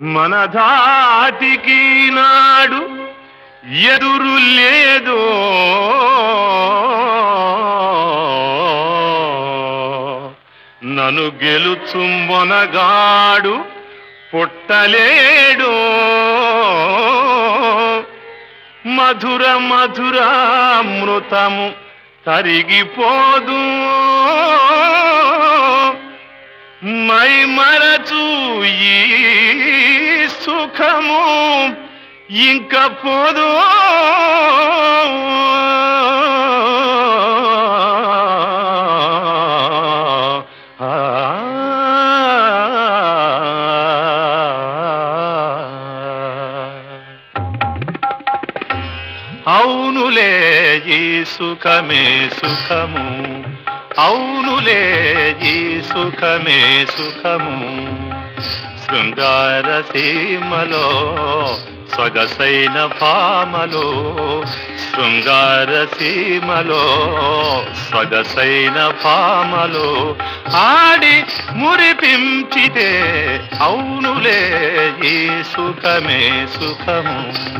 మన ధాటికి నాడు ఎదురు లేదో నన్ను గెలుచుంబొనగాడు పుట్టలేడు మధుర మధుర మృతము తరిగిపోదు మై మరచు ఈ సుఖము ఇంక పోదు అవునులే ఈ సుఖమే సుఖము అవునులే ఈ సుఖమే సుఖము శృంగార సీమలో సొగసైన భామలో శృంగార సీమలో సొగసైన భామలో ఆడి మురిపించితే అవునులే ఈ సుఖమే సుఖము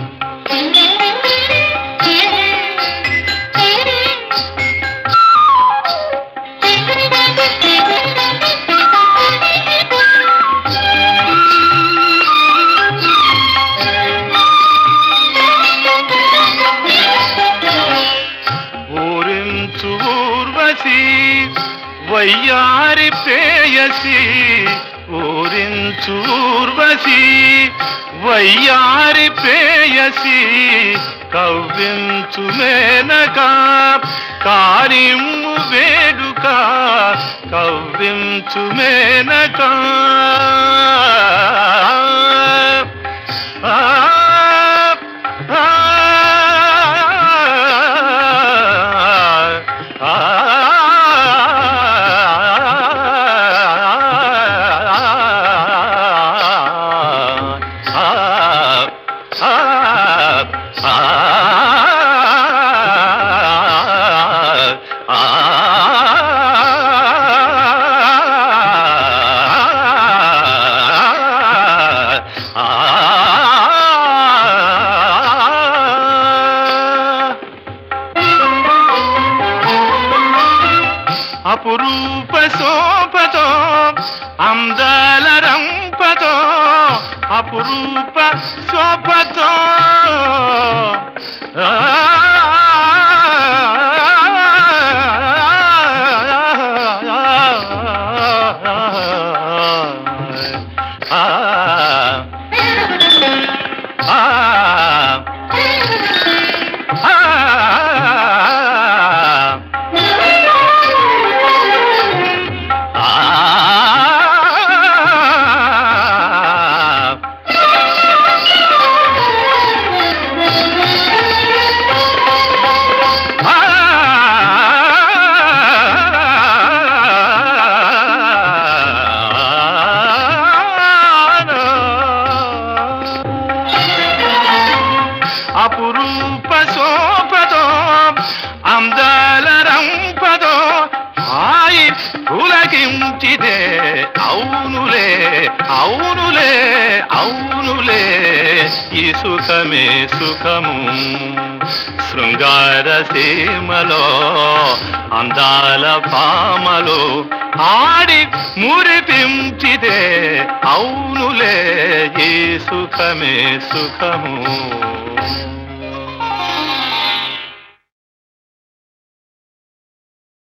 ఊరించు ఊర్వశి వయ్యారి పేయసి ఊరించు ఊర్వశి వయ్యారి పేయసి కవ్వించు మేనక కారిమ్ము వేడుక కవ్వించు మేనక ఆ ఆ అపురూప శోభతో అందాల రంపతో అపురూప శోభతో ఆ, ఆ, ఆ, ఆ, ఆ అపురూప శోభతో అందాల రంపదో హాయి పులకించిదే అవునులే అవునులే అవునులే ఈ సుఖమే సుఖము శృంగార సీమలో అందాల పామలో ఆడి మురిపించిదే అవునులే ఈ సుఖమే సుఖము